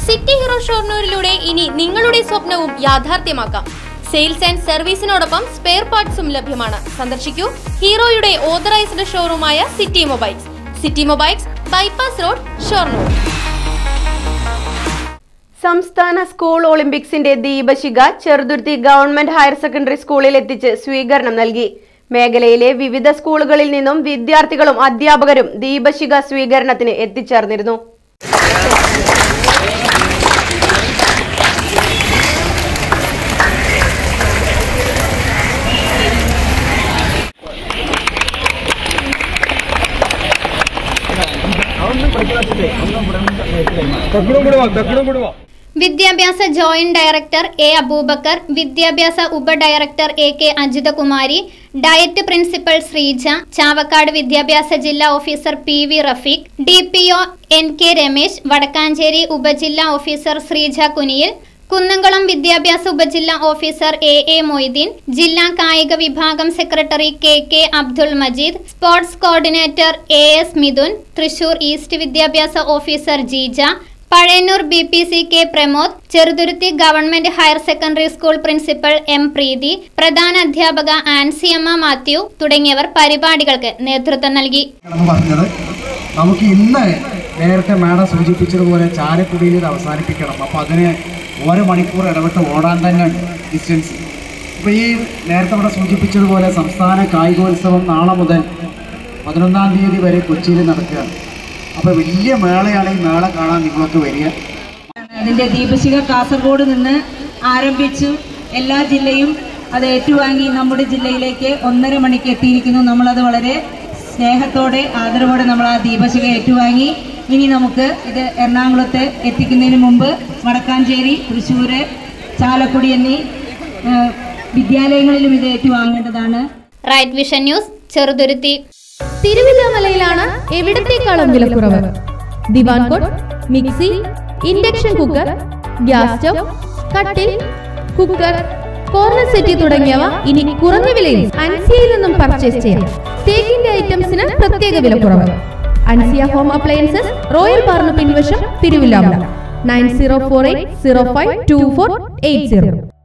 city hero ഷോർണൂരിലൂടെ ഇനി നിങ്ങളുടെ സ്വപ്നവും യാഥാർത്ഥ്യമാക്കാം സെയിൽസ് ആൻഡ് സർവീസിനോടൊപ്പം സ്പെയർ പാർട്സും ലഭ്യമാണ് സന്ദർശിക്കൂ ഹീറോയുടെ ഓതറൈസ്ഡ് ഷോറൂമായ city mobiles city mobiles bypass road Shoranur സംസ്ഥാന സ്കൂൾ ഒളിമ്പിക്സിന്റെ ദീപശിഖ ചെറുതുരുത്തി ഗവൺമെന്റ് ഹയർ സെക്കൻഡറി സ്കൂളിൽ എത്തിച്ച് സ്വീകരണം നൽകി മേഖലയിലെ വിവിധ സ്കൂളുകളിൽ നിന്നും വിദ്യാർത്ഥികളും അധ്യാപകരും ദീപശിഖ സ്വീകരണത്തിന് എത്തിച്ചേർന്നിരുന്നു വിദ്യാഭ്യാസ ജോയിന്റ് ഡയറക്ടർ എ അബൂബക്കർ വിദ്യാഭ്യാസ ഉപ director A K Ajithakumari diet principal Sreeja Chavakkad വിദ്യാഭ്യാസ ജില്ലാ officer P V Rafeeq D P O N K Ramesh Vadakkanchery ഉപജില്ലാ ഓഫീസർ ശ്രീജ കുനിയിൽ കുന്നംകുളം വിദ്യാഭ്യാസ ഉപജില്ലാ ഓഫീസർ എ എ മൊയ്തീൻ ജില്ലാ കായിക വിഭാഗം secretary K K Abdul Majeed sports coordinator A S Mithun Thrissur east വിദ്യാഭ്യാസ officer Jeeja Pazhayannur B P C K Pramod Cheruthuruthy government higher secondary school principal M Preethi പ്രധാന അധ്യാപക ആൻസിയമ്മ മാത്യു തുടങ്ങിയവർ പരിപാടികൾക്ക് നേതൃത്വം നൽകി എന്ന് പറഞ്ഞത് നമുക്ക് ഇന്ന് നേരത്തെ മാഡം സൂചിപ്പിച്ചതുപോലെ ചാലക്കുടിയിൽ ഇത് അവസാനിപ്പിക്കണം അപ്പോൾ അതിന് ഓരോ മണിക്കൂർ ഇടവിട്ട് ഓടാൻ തന്നെ ഡിസ്റ്റൻസ് ഇപ്പോൾ ഈ നേരത്തെ ഇവിടെ സൂചിപ്പിച്ചതുപോലെ സംസ്ഥാന കായികോത്സവം നാളെ മുതൽ പതിനൊന്നാം തീയതി വരെ കൊച്ചിയിൽ നടക്കുകയാണ് അപ്പോൾ വലിയ മേളയാണ് ഈ മേള കാണാൻ നിങ്ങളൊക്കെ വരിക അതിന്റെ ദീപശിഖ കാസർഗോഡ് നിന്ന് ആരംഭിച്ചു എല്ലാ ജില്ലയും അത് ഏറ്റുവാങ്ങി നമ്മുടെ ജില്ലയിലേക്ക് ഒന്നര മണിക്ക് എത്തിയിരിക്കുന്നു നമ്മളത് വളരെ സ്നേഹത്തോടെ ആദരവോടെ നമ്മൾ ആ ദീപശിഖ ഏറ്റുവാങ്ങി ഇനി നമുക്ക് ഇത് എറണാകുളത്ത് എത്തിക്കുന്നതിന് മുമ്പ് വടക്കാഞ്ചേരി തൃശ്ശൂര് ചാലക്കുടി എന്നീ ആ, വിദ്യാലയങ്ങളിലും ഇത് ഏറ്റുവാങ്ങേണ്ടതാണ് റൈറ്റ് വിഷൻ ന്യൂസ് ചെറുതുരുത്തി തിരുവില്ലാമലയിലാണ് എവിടത്തേക്കാളും വിലക്കുറവ് diwan cot mixie induction cooker gas stove കട്ടിൽ കുക്കർ കോർണർ സെറ്റി തുടങ്ങിയവ ഇനി കുറഞ്ഞ വിലയിൽ അൻസിയയിൽ നിന്നും പർച്ചേസ് ചെയ്യാം തേക്കിന്റെ ഐറ്റംസിന് പ്രത്യേക വിലക്കുറവ് അൻസിയ ഹോം അപ്ലയൻസസ് റോയൽ പാർന്ന് പിൻവശം Thiruvilwamala nine zero four eight zero five two four eight zero